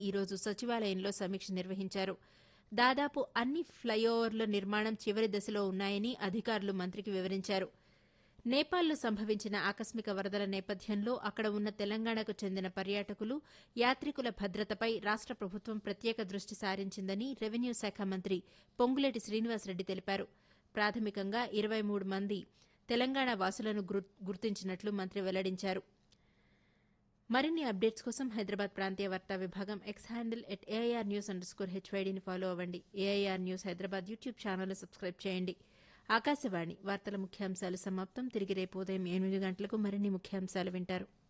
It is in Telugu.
ఈరోజు సచివాలయంలో సమీక్ష నిర్వహించారు దాదాపు అన్ని ఫ్లైఓవర్ల నిర్మాణం చివరి దశలో ఉన్నాయని అధికారులు మంత్రికి వివరించారు నేపాల్లో సంభవించిన ఆకస్మిక వరదల నేపథ్యంలో అక్కడ ఉన్న తెలంగాణకు చెందిన పర్యాటకులు యాత్రికుల భద్రతపై రాష్ట ప్రభుత్వం ప్రత్యేక దృష్టి సారించిందని రెవెన్యూ శాఖ మంత్రి పొంగులేటి శ్రీనివాసరెడ్డి తెలిపారు ప్రాథమికంగా ఇరవై మూడు మంది తెలంగాణ వాసులను గుర్తించినట్లు మంత్రి వెల్లడించారు మరిన్ని అప్డేట్స్ కోసం హైదరాబాద్ ప్రాంతీయ వార్తా విభాగం X handle at AIR news underscore హెచ్వైడీని ఫాలో అవ్వండి AIR news Hyderabad YouTube channel subscribe చేయండి ఆకాశవాణి వార్తల ముఖ్యాంశాలు సమాప్తం తిరిగి రేపు ఉదయం ఎనిమిది గంటలకు మరిన్ని ముఖ్యాంశాలు వింటారు